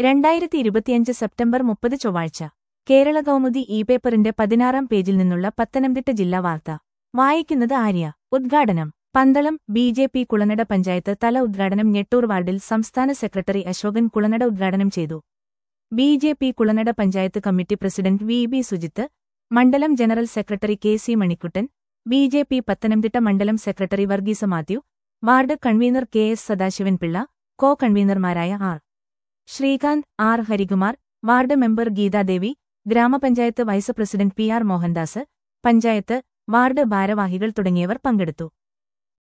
രണ്ടായിരത്തി ഇരുപത്തിയഞ്ച് സെപ്റ്റംബർ മുപ്പത് ചൊവ്വാഴ്ച കേരള കൗമുദി ഇ പേപ്പറിന്റെ പതിനാറാം പേജിൽ നിന്നുള്ള പത്തനംതിട്ട ജില്ലാ വാർത്ത വായിക്കുന്നത് ആര്യ ഉദ്ഘാടനം Pandalam B J P Kulanada panchayat തല ഉദ്ഘാടനം ഞെട്ടൂർ വാർഡിൽ സംസ്ഥാന സെക്രട്ടറി അശോകൻ കുളനട ഉദ്ഘാടനം ചെയ്തു B J P Kulanada panchayat committee president V B Sujith മണ്ഡലം general secretary K C Manikuttan B J P Pathanamthitta മണ്ഡലം secretary Varghese Mathew ward convener K S Sadasivan Pillai co കൺവീനർമാരായ R Sreekanth R Harikumar ward member Geethadevi ഗ്രാമപഞ്ചായത്ത് vice president P R Mohandas panchayat ward ഭാരവാഹികൾ തുടങ്ങിയവർ പങ്കെടുത്തു